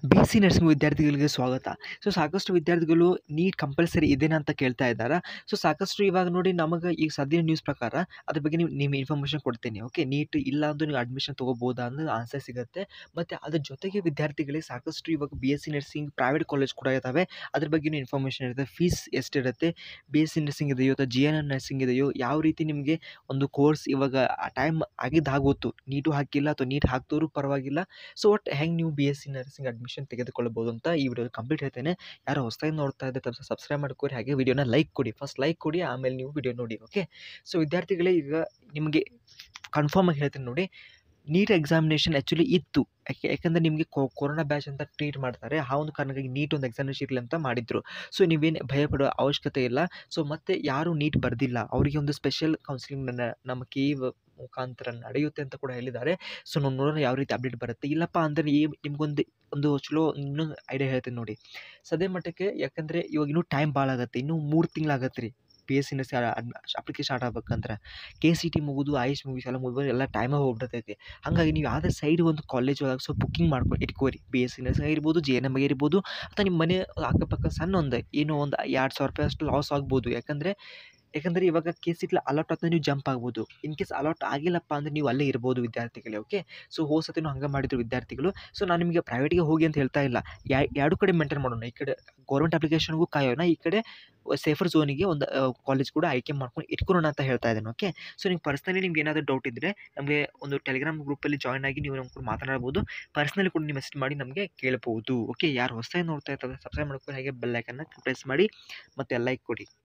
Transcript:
B S C nursing ವಿದ್ಯಾರ್ಥಿಗಳಿಗೆ ಸ್ವಾಗತ so ಸಾಕಷ್ಟು ವಿದ್ಯಾರ್ಥಿಗಳು ನೀಟ್ ಕಂಪಲ್ಸರಿ ಇದೇನಾ ಅಂತ ಕೇಳ್ತಾ ಇದ್ದಾರೆ ಸೊ ಸಾಕಷ್ಟು ಇವಾಗ ನೋಡಿ ನಮಗೆ ಈಗ ಸದ್ಯ ನ್ಯೂಸ್ ಪ್ರಕಾರ ಅದ್ರ ಬಗ್ಗೆ ನೀವು ನಿಮ್ಗೆ ಇನ್ಫಾರ್ಮೇಷನ್ ಕೊಡ್ತೀನಿ ಓಕೆ ನೀಟ್ ಇಲ್ಲ ಅಂದ್ರೂ ನೀವು ಅಡ್ಮಿಷನ್ ತೊಗೋಬೋದಾ ಅನ್ನೋದು ಆನ್ಸರ್ ಸಿಗುತ್ತೆ ಮತ್ತು ಅದ್ರ ಜೊತೆಗೆ ವಿದ್ಯಾರ್ಥಿಗಳಿಗೆ ಸಾಕಷ್ಟು ಇವಾಗ B S C nursing private college ಕೂಡ ಇದ್ದಾವೆ ಅದ್ರ ಬಗ್ಗೆಯೂ ಇನ್ಫಾರ್ಮೇಷನ್ ಇರುತ್ತೆ ಫೀಸ್ ಎಷ್ಟಿರುತ್ತೆ ಬಿ ಎಸ್ ಸಿ ನರ್ಸಿಂಗ್ ಇದೆಯೋ ಅಥವಾ ಜಿ ಎನ್ ಎನ್ ನರ್ಸಿಂಗ್ ಇದೆಯೋ ಯಾವ ರೀತಿ ನಿಮಗೆ ಒಂದು ಕೋರ್ಸ್ ಇವಾಗ ಆ ಟೈಮ್ ಆಗಿದ್ದು ಆಗೋತು ನೀಟು ಹಾಕಿಲ್ಲ ಅಥವಾ ನೀಟ್ ಹಾಕ್ದವರು ಪರವಾಗಿಲ್ಲ ಸೊ ಒಟ್ಟು ಹೆಂಗೆ ನೀವು B S C nursing admission ತೆಗೆದುಕೊಳ್ಳಬಹುದು ಅಂತ ಈ ವಿಡಿಯೋ ಕಂಪ್ಲೀಟ್ ಹೇಳ್ತೇನೆ ಯಾರು ಹೊಸದಾಗಿ ನೋಡ್ತಾ ಇದ್ದರೆ ತಪ್ಪು ಸಬ್ಸ್ಕ್ರೈಬ್ ಮಾಡ್ಕೊರಿ ಹಾಗೆ ವಿಡಿಯೋನ ಲೈಕ್ ಕೊಡಿ ಫಸ್ಟ್ ಲೈಕ್ ಕೊಡಿ ಆಮೇಲೆ ನೀವು ವಿಡಿಯೋ ನೋಡಿ ಓಕೆ ಸೊ ವಿದ್ಯಾರ್ಥಿಗಳೇ ಈಗ ನಿಮಗೆ ಕನ್ಫರ್ಮ್ ಆಗಿ ಹೇಳ್ತೀನಿ ನೋಡಿ ನೀಟ್ ಎಕ್ಸಾಮಿನೇಷನ್ ಆ್ಯಕ್ಚುಲಿ ಇತ್ತು ಯಾಕೆ ಯಾಕಂದರೆ ನಿಮಗೆ ಕೊರೋನಾ ಬ್ಯಾಚ್ ಅಂತ ಟ್ರೀಟ್ ಮಾಡ್ತಾರೆ ಆ ಒಂದು ಕಾರಣಕ್ಕಾಗಿ ನೀಟ್ ಒಂದು ಎಕ್ಸಾಮಿನೇಷನ್ ಇರಲಿ ಅಂತ ಮಾಡಿದ್ರು ಸೊ ನೀವೇನು ಭಯ ಪಡೋ ಅವಶ್ಯಕತೆ ಇಲ್ಲ ಸೊ ಮತ್ತೆ ಯಾರು ನೀಟ್ ಬರೆದಿಲ್ಲ ಅವರಿಗೆ ಒಂದು ಸ್ಪೆಷಲ್ ಕೌನ್ಸಿಲಿಂಗ್ ನಮ್ಮ ಕೆ ಇ ಮುಖಾಂತರ ನಡೆಯುತ್ತೆ ಅಂತ ಕೂಡ ಹೇಳಿದ್ದಾರೆ ಸೊ ನಾವು ನೋಡೋಣ ಯಾವ ರೀತಿ ಅಪ್ಡೇಟ್ ಬರುತ್ತೆ ಇಲ್ಲಪ್ಪ ಅಂದರೆ ಈ ನಿಮ್ಗೊಂದು ಒಂದು ಚಲೋ ಇನ್ನೊಂದು ಐಡಿಯಾ ಹೇಳ್ತೀನಿ ನೋಡಿ ಸದ್ಯ ಮಟ್ಟಕ್ಕೆ ಯಾಕಂದರೆ ಇವಾಗ ಇನ್ನೂ ಟೈಮ್ ಭಾಳ ಆಗುತ್ತೆ ಇನ್ನೂ ಮೂರು ತಿಂಗಳಾಗತ್ತೆ ರೀ P S C nursing application start ಆಗ್ಬೇಕಂದ್ರೆ ಕೆ ಸಿ ಟಿ ಮುಗಿದು ಐಸ್ ಮುಗಿಸಿ ಎಲ್ಲ ಮುಗಿದು ಎಲ್ಲ ಟೈಮೇ ಹೋಗ್ಬಿಡ್ತೈತಿ ಹಾಗಾಗಿ ನೀವು ಯಾವುದೇ ಸೈಡ್ ಒಂದು ಕಾಲೇಜ್ ಒಳಗೆ ಸೊ ಬುಕ್ಕಿಂಗ್ ಮಾಡ್ಕೊಂಡು ಇಟ್ಕೋರಿ ಬಿ ಎಸ್ ಸಿ ನರ್ಸಿಂಗ್ ಆಗಿರ್ಬೋದು ಜೆ ಎನ್ ಎಮ್ ಆಗಿರ್ಬೋದು ಅಥವಾ ನಿಮ್ಮ ಮನೆ ಅಕ್ಕಪಕ್ಕ ಸಣ್ಣ ಒಂದು ಏನೋ ಒಂದು ಎರಡು ಸಾವಿರ ರೂಪಾಯಿ ಅಷ್ಟು ಲಾಸ್ ಆಗ್ಬೋದು ಯಾಕಂದರೆ ಯಾಕಂದರೆ ಇವಾಗ ಕೆ ಸಿಟ್ಲ ಅಲಾಟ್ ಆದ ನೀವು ಜಂಪ್ ಆಗ್ಬೋದು ಇನ್ ಕೇಸ್ ಅಲಾಟ್ ಆಗಿಲ್ಲಪ್ಪ ಅಂದರೆ ನೀವು ಅಲ್ಲೇ ಇರ್ಬೋದು ವಿದ್ಯಾರ್ಥಿಗಳೇ ಓಕೆ ಸೊ ಹೋದ ಸತಿನೂ ಹಂಗೆ ಮಾಡಿದ್ರು ವಿದ್ಯಾರ್ಥಿಗಳು ಸೊ ನಾನು ನಿಮಗೆ ಪ್ರೈವೇಟಿಗೆ ಹೋಗಿ ಅಂತ ಹೇಳ್ತಾ ಇಲ್ಲ ಎರಡು ಕಡೆ ಮೇಂಟೈನ್ ಮಾಡೋಣ ಈ ಕಡೆ ಗೌರ್ಮೆಂಟ್ ಅಪ್ಲಿಕೇಶನ್ಗೂ ಕಾಯೋಣ ಈ ಕಡೆ ಸೇಫರ್ ಝೋನಿಗೆ ಒಂದು ಕಾಲೇಜ್ ಕೂಡ ಆಯ್ಕೆ ಮಾಡ್ಕೊಂಡು ಇಟ್ಕೊಳ್ಳೋಣ ಅಂತ ಹೇಳ್ತಾ ಇದ್ದೇನೆ ಓಕೆ ಸೊ ನಿಮ್ಗೆ ಪರ್ಸ್ನಲಿ ನಿಮ್ಗೆ ಏನಾದರೂ ಡೌಟ್ ಇದ್ದರೆ ನಮಗೆ ಒಂದು ಟೆಲಿಗ್ರಾಮ್ ಗ್ರೂಪಲ್ಲಿ ಜಾಯ್ನ್ ಆಗಿ ನೀವು ನಮ್ಗೆ ಮಾತನಾಡ್ಬೋದು ಪರ್ಸ್ನಲಿ ಕೂಡ ನೀವು ಮೆಸೇಜ್ ಮಾಡಿ ನಮಗೆ ಕೇಳ್ಬೋದು ಓಕೆ ಯಾರು ಹೊಸದಾಗಿ ನೋಡ್ತಾ ಇರ್ತಾರೆ ಸಬ್ಸ್ಕ್ರೈಬ್ ಮಾಡ್ಕೊಂಡು ಹಾಗೆ ಬೆಲ್ ಐಕನ್ನ ಪ್ರೆಸ್ ಮಾಡಿ ಮತ್ತು ಲೈಕ್ ಕೊಡಿ